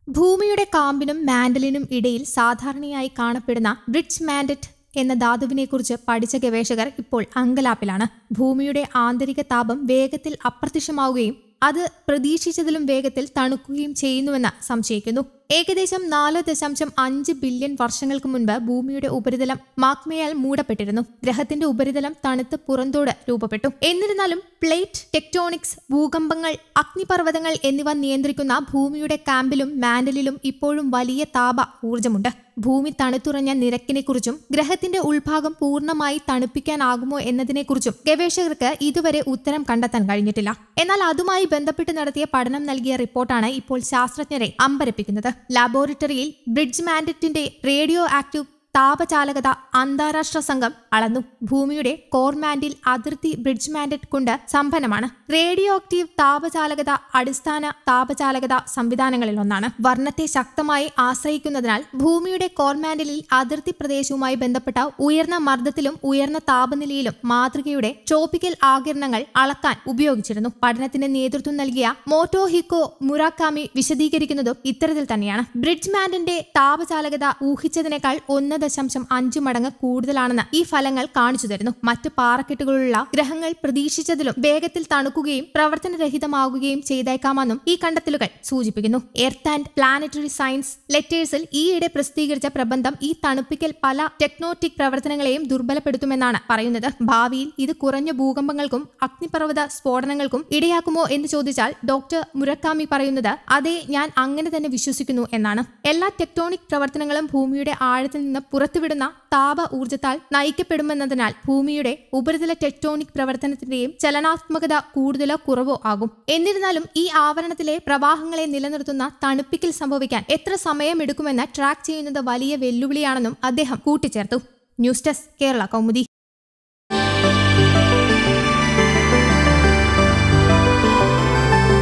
ഭൂമിയുടെ കാമ്പിനും മാൻഡലിനും ഇടയിൽ സാധാരണയായി കാണപ്പെടുന്ന ബ്രിഡ്ജ് മാൻഡറ്റ് എന്ന ധാതുവിനെക്കുറിച്ച് പഠിച്ച ഗവേഷകർ ഇപ്പോൾ അങ്കലാപ്പിലാണ് ഭൂമിയുടെ ആന്തരിക താപം വേഗത്തിൽ അപ്രത്യക്ഷമാവുകയും അത് പ്രതീക്ഷിച്ചതിലും വേഗത്തിൽ തണുക്കുകയും ചെയ്യുന്നുവെന്ന് സംശയിക്കുന്നു ഏകദേശം നാല് ദശാംശം അഞ്ച് ബില്യൺ വർഷങ്ങൾക്ക് മുൻപ് ഭൂമിയുടെ ഉപരിതലം മാഗ്മയാൽ മൂടപ്പെട്ടിരുന്നു ഗ്രഹത്തിന്റെ ഉപരിതലം തണുത്ത് പുറന്തോട് രൂപപ്പെട്ടു എന്നിരുന്നാലും പ്ലേറ്റ് ടെക്ടോണിക്സ് ഭൂകമ്പങ്ങൾ അഗ്നിപർവ്വതങ്ങൾ എന്നിവ നിയന്ത്രിക്കുന്ന ഭൂമിയുടെ കാമ്പിലും മാൻഡലിലും ഇപ്പോഴും വലിയ താപ ഊർജ്ജമുണ്ട് ഭൂമി തണുത്തുറഞ്ഞ നിരക്കിനെക്കുറിച്ചും ഗ്രഹത്തിന്റെ ഉൾഭാഗം പൂർണ്ണമായി തണുപ്പിക്കാനാകുമോ എന്നതിനെക്കുറിച്ചും ഗവേഷകർക്ക് ഇതുവരെ ഉത്തരം കണ്ടെത്താൻ കഴിഞ്ഞിട്ടില്ല എന്നാൽ അതുമായി ബന്ധപ്പെട്ട് നടത്തിയ പഠനം നൽകിയ റിപ്പോർട്ടാണ് ഇപ്പോൾ ശാസ്ത്രജ്ഞരെ അമ്പരപ്പിക്കുന്നത് ലാബോറട്ടറിയിൽ ബ്രിഡ്ജ് മാൻഡറ്റിന്റെ റേഡിയോ ആക്റ്റീവ് താപചാലകത അന്താരാഷ്ട്ര സംഘം അളന്നു ഭൂമിയുടെ കോർമാൻഡിൽ അതിർത്തി ബ്രിഡ്ജ് മാൻഡറ്റ് കൊണ്ട് സമ്പന്നമാണ് റേഡിയോ ആക്റ്റീവ് താപചാലകത അടിസ്ഥാന താപചാലകത സംവിധാനങ്ങളിൽ ഒന്നാണ് വർണ്ണത്തെ ശക്തമായി ആശ്രയിക്കുന്നതിനാൽ ഭൂമിയുടെ കോർമാൻഡിലിൽ അതിർത്തി പ്രദേശവുമായി ബന്ധപ്പെട്ട ഉയർന്ന മർദ്ദത്തിലും ഉയർന്ന താപനിലയിലും മാതൃകയുടെ ട്രോപ്പിക്കൽ ആകിരണങ്ങൾ അളക്കാൻ ഉപയോഗിച്ചിരുന്നു പഠനത്തിന് നേതൃത്വം നൽകിയ മോട്ടോ ഹിക്കോ മുറാക്കാമി വിശദീകരിക്കുന്നതും ഇത്തരത്തിൽ തന്നെയാണ് ബ്രിഡ്ജ് മാൻഡിന്റെ താപചാലകത ഊഹിച്ചതിനേക്കാൾ ഒന്ന് ദശാംശം അഞ്ചു മടങ്ങ് കൂടുതലാണെന്ന് ഈ ഫലങ്ങൾ കാണിച്ചു തരുന്നു മറ്റ് പാറക്കെട്ടുകളുള്ള ഗ്രഹങ്ങൾ പ്രതീക്ഷിച്ചതിലും വേഗത്തിൽ തണുക്കുകയും പ്രവർത്തനരഹിതമാകുകയും ചെയ്തേക്കാമെന്നും ഈ കണ്ടെത്തലുകൾ സൂചിപ്പിക്കുന്നു എർത്ത് ആൻഡ് പ്ലാനറ്ററി സയൻസ് ലെറ്റേഴ്സിൽ ഈയിടെ പ്രസിദ്ധീകരിച്ച പ്രബന്ധം ഈ തണുപ്പിക്കൽ പല ടെക്നോട്ടിക് പ്രവർത്തനങ്ങളെയും ദുർബലപ്പെടുത്തുമെന്നാണ് പറയുന്നത് ഭാവിയിൽ ഇത് കുറഞ്ഞ ഭൂകമ്പങ്ങൾക്കും അഗ്നിപർവ്വത സ്ഫോടനങ്ങൾക്കും ഇടയാക്കുമോ എന്ന് ചോദിച്ചാൽ ഡോക്ടർ മുരക്കാമി പറയുന്നത് അതെ ഞാൻ അങ്ങനെ തന്നെ വിശ്വസിക്കുന്നു എന്നാണ് എല്ലാ ടെക്ടോണിക് പ്രവർത്തനങ്ങളും ഭൂമിയുടെ ആഴത്തിൽ നിന്ന് പുറത്തുവിടുന്ന താപ ഊർജ്ജത്താൽ നയിക്കപ്പെടുമെന്നതിനാൽ ഭൂമിയുടെ ഉപരിതല ടെക്ടോണിക് പ്രവർത്തനത്തിന്റെയും ചലനാത്മകത കൂടുതലോ കുറവോ ആകും എന്നിരുന്നാലും ഈ ആവരണത്തിലെ പ്രവാഹങ്ങളെ നിലനിർത്തുന്ന തണുപ്പിക്കൽ സംഭവിക്കാൻ എത്ര സമയമെടുക്കുമെന്ന് ട്രാക്ക് ചെയ്യുന്നത് വലിയ വെല്ലുവിളിയാണെന്നും അദ്ദേഹം കൂട്ടിച്ചേർത്തു ന്യൂസ് ഡെസ്ക് കേരള കൗമുദി